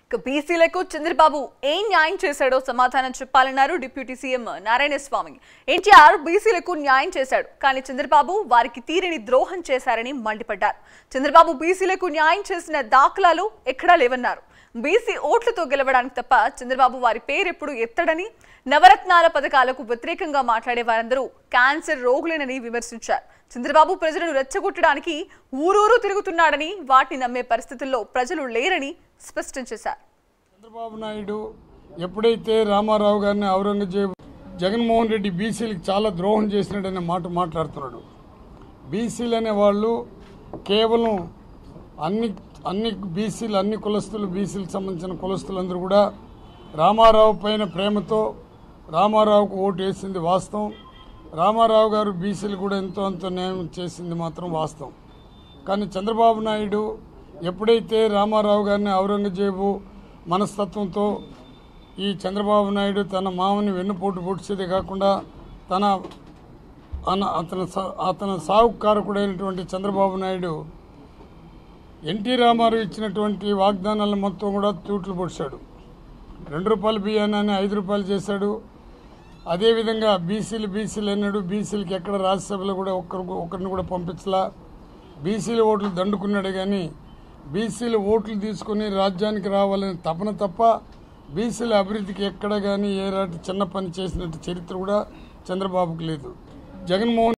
ఇక బీసీలకు చంద్రబాబు ఏం న్యాయం చేశాడో సమాధానం చెప్పాలన్నారు డిప్యూటీ సీఎం నారాయణ స్వామి ఎన్టీఆర్ బీసీలకు న్యాయం చేశాడు కానీ చంద్రబాబు వారికి తీరిని ద్రోహం చేశారని మండిపడ్డారు చంద్రబాబు బీసీలకు న్యాయం చేసిన దాఖలాలు ఎక్కడా లేవన్నారు బీసీ ఓట్లతో గెలవడానికి తప్ప చంద్రబాబు వారి పేరెప్పుడు ఎత్తడని నవరత్నాల పథకాలకు వ్యతిరేకంగా మాట్లాడే వారందరూ క్యాన్సర్ రోగులేనని విమర్శించారు చంద్రబాబు ప్రజలను రెచ్చగొట్టడానికి ఊరూరు తిరుగుతున్నాడని వాటిని నమ్మే పరిస్థితుల్లో ప్రజలు లేరని స్పష్టం చేశారు చంద్రబాబు నాయుడు ఎప్పుడైతే రామారావు గారిని ఔరంగజేబు జగన్మోహన్ రెడ్డి బీసీలకు చాలా ద్రోహం చేసినాడనే మాట మాట్లాడుతున్నాడు బీసీలు అనే వాళ్ళు కేవలం అన్ని అన్ని బీసీలు అన్ని కులస్తులు బీసీలకు సంబంధించిన కులస్తులందరూ కూడా రామారావు పైన ప్రేమతో రామారావుకు ఓటు వేసింది వాస్తవం రామారావు గారు బీసీలు కూడా ఎంతో అంత న్యాయం చేసింది మాత్రం వాస్తవం కానీ చంద్రబాబు నాయుడు ఎప్పుడైతే రామారావు గారిని ఔరంగజేబు మనస్తత్వంతో ఈ చంద్రబాబు నాయుడు తన మామని వెన్నుపోటు పొడిచేదే కాకుండా తన అన- అతని సా- అతని సాగు కారకుడైనటువంటి చంద్రబాబు నాయుడు ఎన్టీ రామారావు ఇచ్చినటువంటి వాగ్దానాలను మొత్తం కూడా తూట్లు పొడిచాడు రెండు రూపాయల బియ్యాన్ని ఐదు రూపాయలు చేశాడు అదేవిధంగా బీసీలు బీసీలు అన్నాడు బీసీలకి ఎక్కడ రాజ్యసభలో కూడా ఒక్కరు ఒక్కరిని కూడా పంపించలా బీసీల ఓట్లు దండుకున్నాడు కానీ బీసీల ఓట్లు తీసుకొని రాజ్యానికి రావాలని తపన తప్ప బీసీల అభివృద్ధికి ఎక్కడ కానీ ఏ రాటి చిన్న పని చేసినట్టు చరిత్ర కూడా చంద్రబాబుకు లేదు జగన్మోహన్